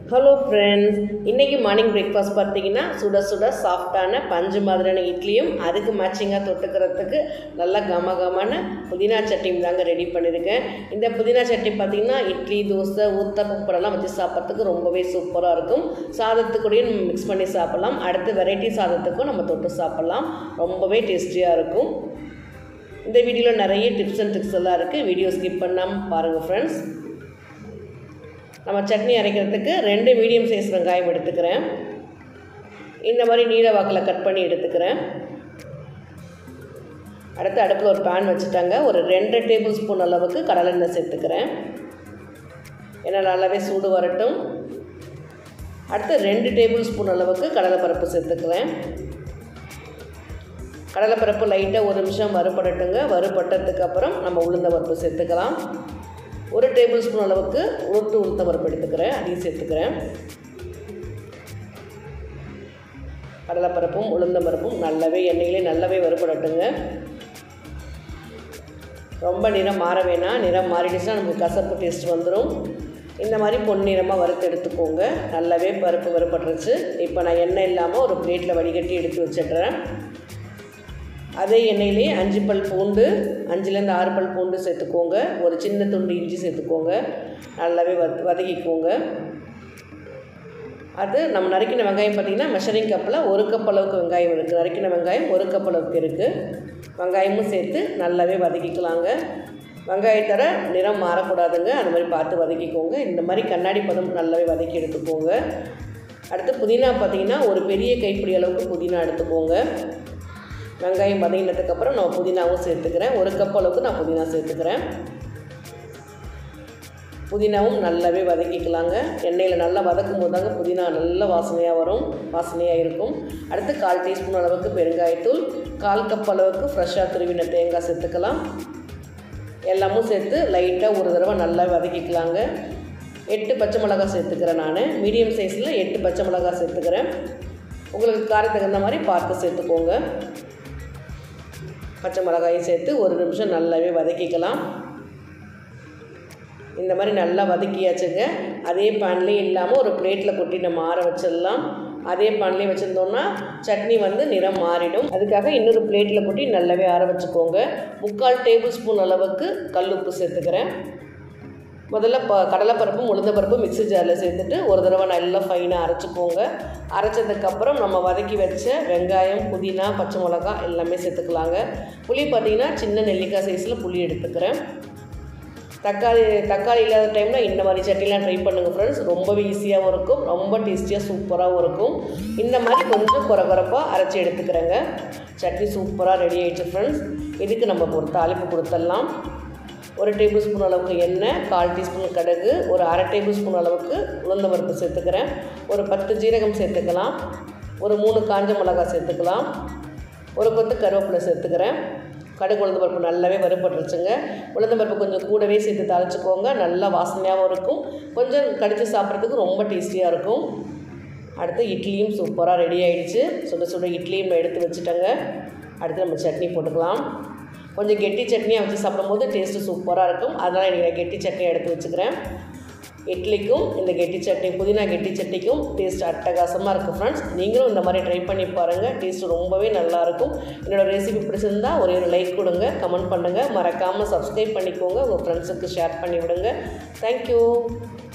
hello friends இன்றைக்கி morning breakfast பார்த்தீங்கன்னா சுட சுட சாஃப்டான பஞ்சு மாதிரியான இட்லியும் அதுக்கு மேட்சிங்காக தொட்டுக்கிறதுக்கு நல்லா கம கமான புதினா சட்னி தாங்க ரெடி பண்ணியிருக்கேன் இந்த புதினா சட்னி பார்த்தீங்கன்னா இட்லி தோசை ஊத்தப்பம் படம்லாம் வச்சு சாப்பிட்றதுக்கு ரொம்பவே சூப்பராக இருக்கும் சாதத்துக்கூடயும் நம்ம மிக்ஸ் பண்ணி சாப்பிட்லாம் அடுத்து வெரைட்டி சாதத்துக்கும் நம்ம தொட்டு சாப்பிட்லாம் ரொம்பவே டேஸ்டியாக இருக்கும் இந்த வீடியோவில் நிறைய டிப்ஸ் அண்ட் ட்ரிக்ஸ் எல்லாம் இருக்குது வீடியோ ஸ்கிப் பண்ணாமல் பாருங்கள் ஃப்ரெண்ட்ஸ் நம்ம சட்னி அரைக்கிறதுக்கு ரெண்டு மீடியம் சைஸ் வெங்காயம் எடுத்துக்கிறேன் இந்த மாதிரி நீல வாக்கில் கட் பண்ணி எடுத்துக்கிறேன் அடுத்து அடுப்பில் ஒரு பேன் வச்சுட்டாங்க ஒரு ரெண்டு டேபிள் ஸ்பூன் அளவுக்கு கடலெண்ணெய் சேர்த்துக்கிறேன் ஏன்னா நல்லாவே சூடு வரட்டும் அடுத்து ரெண்டு டேபிள் ஸ்பூன் அளவுக்கு கடலைப்பருப்பு சேர்த்துக்கிறேன் கடலைப்பருப்பு லைட்டாக ஒரு நிமிஷம் வறுபடட்டுங்க வறுபட்டதுக்கு அப்புறம் நம்ம உளுந்த பருப்பு சேர்த்துக்கலாம் ஒரு டேபிள் ஸ்பூன் அளவுக்கு உளுத்து உளுத்த பருப்பு எடுத்துக்கிறேன் அதையும் சேர்த்துக்கிறேன் கடலைப்பருப்பும் உளுந்த பருப்பும் நல்லாவே எண்ணெயிலே நல்லாவே வறுபடட்டுங்க ரொம்ப நிறம் மாற வேணாம் நிறம் மாறிடுச்சுன்னா நமக்கு கசப்பு டேஸ்ட் வந்துடும் இந்த மாதிரி பொன்னிறமாக வறுத்து எடுத்துக்கோங்க நல்லாவே பருப்பு வறுபட்டுருச்சு இப்போ நான் எண்ணெய் இல்லாமல் ஒரு பிளேட்டில் வடிகட்டி எடுத்து வச்சிடுறேன் அதே எண்ணெயிலே அஞ்சு பல் பூண்டு அஞ்சுலேருந்து ஆறு பல் பூண்டு சேர்த்துக்கோங்க ஒரு சின்ன துண்டு இஞ்சி சேர்த்துக்கோங்க நல்லாவே வத வதக்கிக்கோங்க அது நம்ம நறுக்கின வெங்காயம் பார்த்திங்கன்னா மெஷரிங் கப்பில் ஒரு கப் அளவுக்கு வெங்காயம் இருக்குது நறுக்கின வெங்காயம் ஒரு கப் அளவுக்கு இருக்குது வெங்காயமும் சேர்த்து நல்லாவே வதக்கிக்கலாங்க வெங்காயத்தர நிறம் மாறக்கூடாதுங்க அந்த மாதிரி பார்த்து வதக்கிக்கோங்க இந்த மாதிரி கண்ணாடி பதம் நல்லாவே வதக்கி எடுத்துக்கோங்க அடுத்து புதினா பார்த்திங்கன்னா ஒரு பெரிய கைப்பிடி அளவுக்கு புதினா எடுத்துக்கோங்க வெங்காயம் வதங்கினதுக்கப்புறம் நான் புதினாவும் சேர்த்துக்கிறேன் ஒரு கப் அளவுக்கு நான் புதினா சேர்த்துக்கிறேன் புதினாவும் நல்லாவே வதக்கிக்கலாங்க எண்ணெயில் நல்லா வதக்கும் போது தாங்க புதினா நல்ல வாசனையாக வரும் வாசனையாக இருக்கும் அடுத்து கால் டீஸ்பூன் அளவுக்கு பெருங்காயத்தூள் கால் கப் அளவுக்கு ஃப்ரெஷ்ஷாக துருவின தேங்காய் சேர்த்துக்கலாம் எல்லாமும் சேர்த்து லைட்டாக ஒரு தடவை நல்லா வதக்கிக்கலாங்க எட்டு பச்சை மிளகாய் சேர்த்துக்கிறேன் நான் மீடியம் சைஸில் எட்டு பச்சை மிளகாய் சேர்த்துக்கிறேன் உங்களுக்கு காரத்துக்கு தகுந்த மாதிரி பார்த்து சேர்த்துக்கோங்க பச்சை மிளகாயும் சேர்த்து ஒரு நிமிஷம் நல்லாவே வதக்கிக்கலாம் இந்த மாதிரி நல்லா வதக்கியாச்சுங்க அதே பேன்லேயே இல்லாமல் ஒரு பிளேட்டில் கொட்டி நம்ம ஆற வச்சிடலாம் அதே பேன்லேயே வச்சுருந்தோம்னா சட்னி வந்து நிறம் மாறிடும் அதுக்காக இன்னொரு பிளேட்டில் கொட்டி நல்லாவே ஆற வச்சுக்கோங்க முக்கால் டேபிள் ஸ்பூன் அளவுக்கு கல் உப்பு சேர்த்துக்கிறேன் முதல்ல ப கடலைப்பருப்பும் உளுந்தப்பருப்பு மிக்ஸி ஜாரில் சேர்த்துட்டு ஒரு தடவை நல்லா ஃபைனாக அரைச்சிக்கோங்க அரைச்சதுக்கப்புறம் நம்ம வதக்கி வச்ச வெங்காயம் புதினா பச்சை மிளகா எல்லாமே சேர்த்துக்கலாங்க புளி பார்த்திங்கன்னா சின்ன நெல்லிக்காய் சைஸில் புளி எடுத்துக்கிறேன் தக்காளி தக்காளி இல்லாத டைமில் இந்த மாதிரி சட்னிலாம் ட்ரை பண்ணுங்கள் ஃப்ரெண்ட்ஸ் ரொம்பவே ஈஸியாகவும் இருக்கும் ரொம்ப டேஸ்டியாக சூப்பராகவும் இருக்கும் இந்த மாதிரி கொஞ்சம் குறை குறைப்பாக அரைச்சி எடுத்துக்கிறேங்க சட்னி சூப்பராக ரெடி ஆகிடுச்சு ஃப்ரெண்ட்ஸ் இதுக்கு நம்ம ஒரு தாளிப்பு கொடுத்துடலாம் ஒரு டேபிள் ஸ்பூன் அளவுக்கு எண்ணெய் கால் டீஸ்பூன் கடுகு ஒரு அரை டேபிள் ஸ்பூன் அளவுக்கு உளுந்த பருப்பு சேர்த்துக்கிறேன் ஒரு பத்து ஜீரகம் சேர்த்துக்கலாம் ஒரு மூணு காஞ்ச மிளகாய் சேர்த்துக்கலாம் ஒரு கொத்து கருவேப்பிலை சேர்த்துக்கிறேன் கடுகு உளுந்த பருப்பு நல்லாவே வறுபட்டுருச்சுங்க உளுந்த பருப்பு கொஞ்சம் கூடவே சேர்த்து தாளிச்சுக்கோங்க நல்லா வாசனையாகவும் இருக்கும் கொஞ்சம் கடித்து சாப்பிட்றதுக்கு ரொம்ப டேஸ்டியாக இருக்கும் அடுத்து இட்லியும் சூப்பராக ரெடி ஆகிடுச்சு சுட சுட இட்லியும் நான் எடுத்து வச்சுட்டேங்க அடுத்து நம்ம சட்னி போட்டுக்கலாம் கொஞ்சம் கெட்டி சட்னியாக வச்சு சாப்பிடும்போது டேஸ்ட்டு சூப்பராக இருக்கும் அதனால் எனக்கு கெட்டி சட்னியை எடுத்து வச்சுக்கிறேன் இட்லிக்கும் இந்த கெட்டி சட்னி புதினா கெட்டி சட்னிக்கும் டேஸ்ட் அட்டகாசமாக இருக்குது ஃப்ரெண்ட்ஸ் நீங்களும் இந்த மாதிரி ட்ரை பண்ணி பாருங்கள் டேஸ்ட் ரொம்பவே நல்லாயிருக்கும் என்னோடய ரெசிபி பிடிச்சிருந்தா ஒரே ஒரு லைக் கொடுங்க கமெண்ட் பண்ணுங்கள் மறக்காமல் சப்ஸ்கிரைப் பண்ணிக்கோங்க உங்கள் ஃப்ரெண்ட்ஸுக்கு ஷேர் பண்ணி விடுங்க தேங்க்யூ